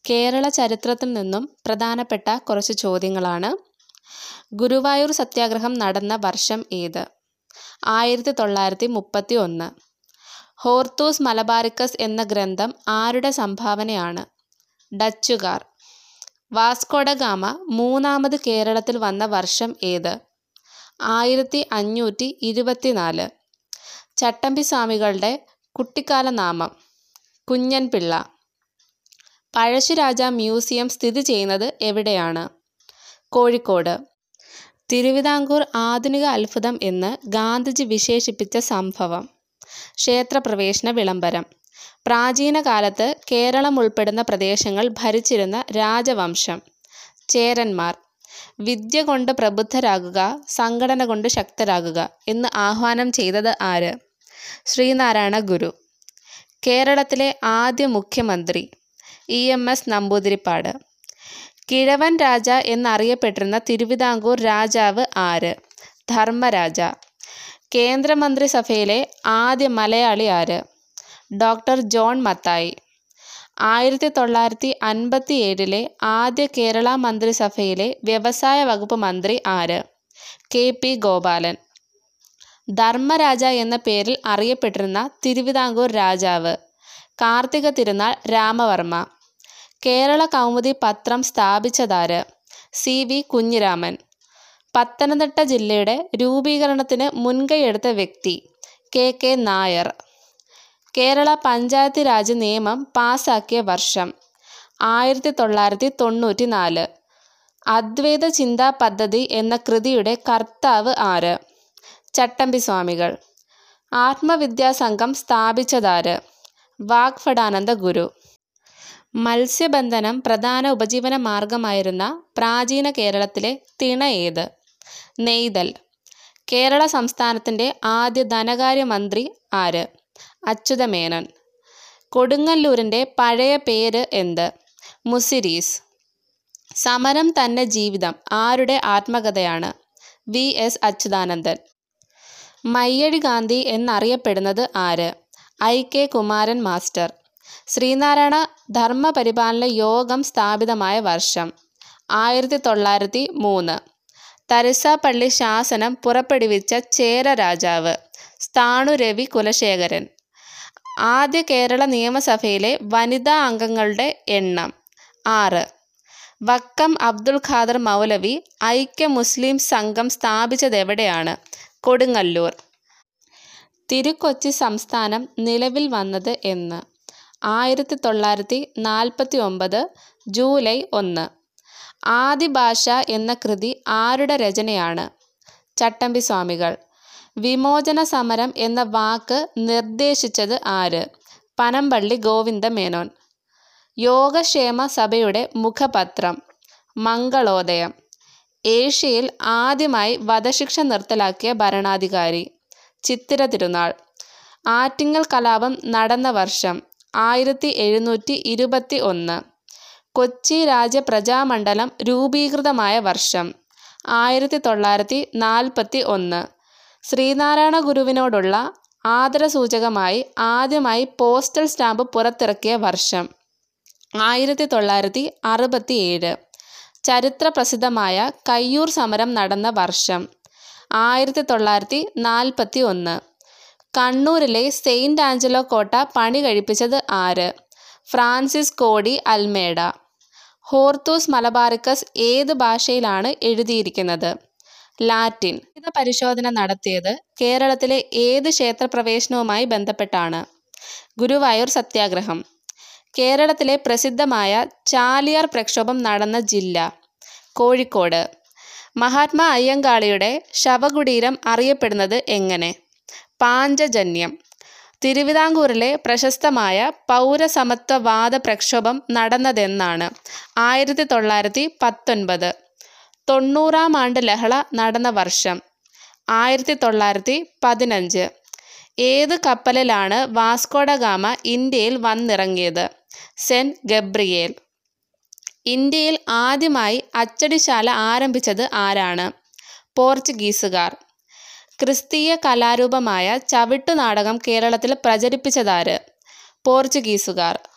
കേരള ചരിത്രത്തിൽ നിന്നും പ്രധാനപ്പെട്ട കുറച്ച് ചോദ്യങ്ങളാണ് ഗുരുവായൂർ സത്യാഗ്രഹം നടന്ന വർഷം ഏത് ആയിരത്തി തൊള്ളായിരത്തി മുപ്പത്തി ഒന്ന് ഹോർത്തൂസ് മലബാറിക്കസ് എന്ന ഗ്രന്ഥം ആരുടെ സംഭാവനയാണ് ഡച്ചുകാർ വാസ്കോഡഗാമ മൂന്നാമത് കേരളത്തിൽ വന്ന വർഷം ഏത് ആയിരത്തി അഞ്ഞൂറ്റി ഇരുപത്തിനാല് ചട്ടമ്പി സ്വാമികളുടെ കുട്ടിക്കാല നാമം കുഞ്ഞൻപിള്ള പഴശ്ശിരാജ മ്യൂസിയം സ്ഥിതി ചെയ്യുന്നത് എവിടെയാണ് കോഴിക്കോട് തിരുവിതാംകൂർ ആധുനിക അത്ഭുതം എന്ന് ഗാന്ധിജി വിശേഷിപ്പിച്ച സംഭവം ക്ഷേത്രപ്രവേശന വിളംബരം പ്രാചീന കാലത്ത് കേരളം ഉൾപ്പെടുന്ന പ്രദേശങ്ങൾ ഭരിച്ചിരുന്ന രാജവംശം ചേരന്മാർ വിദ്യ കൊണ്ട് പ്രബുദ്ധരാകുക സംഘടന കൊണ്ട് ശക്തരാകുക എന്ന് ആഹ്വാനം ചെയ്തത് ആര് ശ്രീനാരായണ ഗുരു കേരളത്തിലെ ആദ്യ മുഖ്യമന്ത്രി ഇ എം എസ് നമ്പൂതിരിപ്പാട് കിഴവൻ രാജ എന്നറിയപ്പെട്ടിരുന്ന തിരുവിതാംകൂർ രാജാവ് ആര് ധർമ്മരാജ കേന്ദ്രമന്ത്രിസഭയിലെ ആദ്യ മലയാളി ആര് ഡോക്ടർ ജോൺ മത്തായി ആയിരത്തി തൊള്ളായിരത്തി അൻപത്തി ഏഴിലെ ആദ്യ കേരള മന്ത്രിസഭയിലെ വ്യവസായ വകുപ്പ് മന്ത്രി ആര് കെ പി ഗോപാലൻ ധർമ്മരാജ എന്ന പേരിൽ അറിയപ്പെട്ടിരുന്ന തിരുവിതാംകൂർ രാജാവ് കാർത്തിക തിരുനാൾ രാമവർമ്മ കേരള കൗമുദി പത്രം സ്ഥാപിച്ചതാര് സി വി കുഞ്ഞിരാമൻ പത്തനംതിട്ട ജില്ലയുടെ രൂപീകരണത്തിന് മുൻകൈയെടുത്ത വ്യക്തി കെ കെ നായർ കേരള പഞ്ചായത്ത് രാജ് നിയമം പാസാക്കിയ വർഷം ആയിരത്തി തൊള്ളായിരത്തി തൊണ്ണൂറ്റി നാല് അദ്വൈത ചിന്താ പദ്ധതി എന്ന കൃതിയുടെ കർത്താവ് ആര് ചട്ടമ്പി സ്വാമികൾ ആത്മവിദ്യാസംഘം സ്ഥാപിച്ചതാര് വാഗ്ഭടാനന്ദ ഗുരു മത്സ്യബന്ധനം പ്രധാന ഉപജീവന മാർഗമായിരുന്ന പ്രാചീന കേരളത്തിലെ തിണ ഏത് നെയ്തൽ കേരള സംസ്ഥാനത്തിൻ്റെ ആദ്യ ധനകാര്യമന്ത്രി ആര് അച്യുതമേനോൻ കൊടുങ്ങല്ലൂരിൻ്റെ പഴയ പേര് എന്ത് മുസിരീസ് സമരം തന്നെ ജീവിതം ആരുടെ ആത്മകഥയാണ് വി എസ് അച്യുതാനന്ദൻ മയ്യഴി ഗാന്ധി എന്നറിയപ്പെടുന്നത് ആര് I K Kumaran master Sreenarayana Dharmaparipalana Yogam സ്ഥാപിതമായ വർഷം ആയിരത്തി തൊള്ളായിരത്തി മൂന്ന് തരിസാപ്പള്ളി ശാസനം പുറപ്പെടുവിച്ച ചേര രാജാവ് സ്ഥാണു രവി കുലശേഖരൻ ആദ്യ കേരള നിയമസഭയിലെ വനിതാ അംഗങ്ങളുടെ എണ്ണം ആറ് വക്കം അബ്ദുൽ ഖാദർ മൗലവി ഐക്യ മുസ്ലിം സംഘം സ്ഥാപിച്ചതെവിടെയാണ് കൊടുങ്ങല്ലൂർ തിരുക്കൊച്ചി സംസ്ഥാനം നിലവിൽ വന്നത് എന്ന് ആയിരത്തി തൊള്ളായിരത്തി നാൽപ്പത്തി ഒമ്പത് ജൂലൈ ഒന്ന് ആദിഭാഷ എന്ന കൃതി ആരുടെ രചനയാണ് ചട്ടമ്പി സ്വാമികൾ വിമോചന സമരം എന്ന വാക്ക് നിർദ്ദേശിച്ചത് ആര് പനമ്പള്ളി ഗോവിന്ദ മേനോൻ യോഗക്ഷേമ സഭയുടെ മുഖപത്രം മംഗളോദയം ഏഷ്യയിൽ ആദ്യമായി വധശിക്ഷ നിർത്തലാക്കിയ ഭരണാധികാരി ചിത്തിര തിരുനാൾ ആറ്റിങ്ങൽ കലാപം നടന്ന വർഷം ആയിരത്തി എഴുന്നൂറ്റി ഇരുപത്തി ഒന്ന് കൊച്ചി രാജ്യ പ്രജാമണ്ഡലം രൂപീകൃതമായ വർഷം ആയിരത്തി തൊള്ളായിരത്തി നാൽപ്പത്തി ഒന്ന് ശ്രീനാരായണ ഗുരുവിനോടുള്ള ആദരസൂചകമായി ആദ്യമായി പോസ്റ്റൽ സ്റ്റാമ്പ് പുറത്തിറക്കിയ വർഷം ആയിരത്തി തൊള്ളായിരത്തി അറുപത്തി ഏഴ് ചരിത്ര പ്രസിദ്ധമായ കയ്യൂർ സമരം നടന്ന വർഷം ആയിരത്തി തൊള്ളായിരത്തി നാൽപ്പത്തി ഒന്ന് കണ്ണൂരിലെ സെയിൻറ് ആഞ്ചലോ കോട്ട പണി കഴിപ്പിച്ചത് ആര് ഫ്രാൻസിസ് കോടി അൽമേഡ ഹോർത്തൂസ് മലബാറിക്കസ് ഏത് ഭാഷയിലാണ് എഴുതിയിരിക്കുന്നത് ലാറ്റിൻ ഇത് പരിശോധന നടത്തിയത് കേരളത്തിലെ ഏത് ക്ഷേത്രപ്രവേശനവുമായി ബന്ധപ്പെട്ടാണ് ഗുരുവായൂർ സത്യാഗ്രഹം കേരളത്തിലെ പ്രസിദ്ധമായ ചാലിയാർ പ്രക്ഷോഭം നടന്ന ജില്ല കോഴിക്കോട് മഹാത്മാ അയ്യങ്കാളിയുടെ ശവകുടീരം അറിയപ്പെടുന്നത് എങ്ങനെ പാഞ്ചജന്യം തിരുവിതാംകൂറിലെ പ്രശസ്തമായ പൗരസമത്വവാദ പ്രക്ഷോഭം നടന്നതെന്നാണ് ആയിരത്തി തൊള്ളായിരത്തി പത്തൊൻപത് തൊണ്ണൂറാം ആണ്ട് ലഹള നടന്ന വർഷം ആയിരത്തി തൊള്ളായിരത്തി പതിനഞ്ച് ഏത് കപ്പലിലാണ് വാസ്കോഡ ഗാമ ഇന്ത്യയിൽ വന്നിറങ്ങിയത് സെൻറ്റ് ഗബ്രിയേൽ ഇന്ത്യയിൽ ആദ്യമായി അച്ചടിശാല ആരംഭിച്ചത് ആരാണ് പോർച്ചുഗീസുകാർ ക്രിസ്തീയ കലാരൂപമായ ചവിട്ടുനാടകം കേരളത്തിൽ പ്രചരിപ്പിച്ചതാര് പോർച്ചുഗീസുകാർ